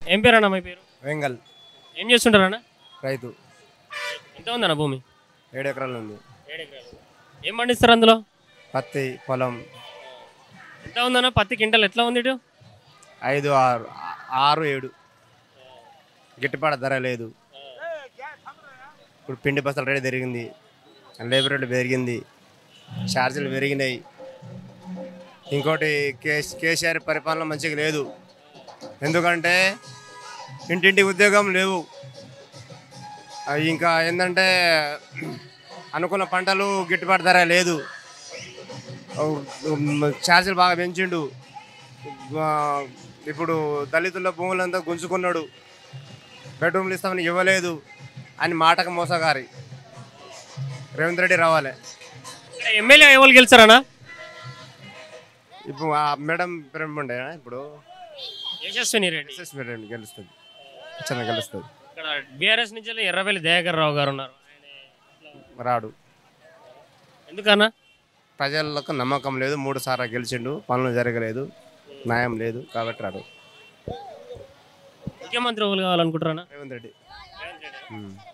ఏం పేరు అన్న మీ పేరు వెంగల్ ఏం చేస్తుంటారన్న రైతు ఎంత ఉందన్న భూమి ఏడు ఎకరాలు ఉంది ఏం పండిస్తారు అందులో పత్తి పొలం ఎంత ఉందన్న పత్తి క్వింటల్ ఎట్లా ఉంది ఇటు ఐదు ఆరు ఆరు ఏడు గిట్టుబాటు ధర లేదు ఇప్పుడు పిండి బస్తాల రేటు పెరిగింది లేబర్ రేటు పెరిగింది ఛార్జీలు పెరిగినాయి ఇంకోటి కేస్ కేసీఆర్ పరిపాలన మంచిగా లేదు ఎందుకంటే ఇంటింటి ఉద్యోగం లేవు ఆ, ఇంకా ఏంటంటే అనుకున్న పంటలు గిట్టుబాటు ధర లేదు ఛార్జీలు బాగా పెంచిండు ఆ, ఇప్పుడు దళితుల భూములంతా గుంజుకున్నాడు బెడ్రూమ్లు ఇస్తామని ఇవ్వలేదు అని మాటకు మోసగారి రేవంత్ రెడ్డి రావాలి ఇక్కడ ఎమ్మెల్యే ఎవరు గెలిచారన్నా ఇప్పుడు ఆ మేడం ప్రేమ ఉండే ఇప్పుడు యశస్విని రెడ్డి ఎస్ఎస్ మేడం గెలుస్తుంది చిన్న గెలుస్తుంది ఇక్కడ బీఆర్ఎస్ నుంచి వెళ్ళి ఎర్రవెల్లి దయాకర్ రావు గారు ఉన్నారు ఆయన రాడు ఎందుకన్నా ప్రజలకు నమ్మకం లేదు మూడు సార్లు గెలిచిండు పనులు జరగలేదు న్యాయం లేదు కాబట్టి రాడు ముఖ్యమంత్రి ఎవరు కావాలనుకుంటారన్నా రేవంత్ రెడ్డి ఉమ్.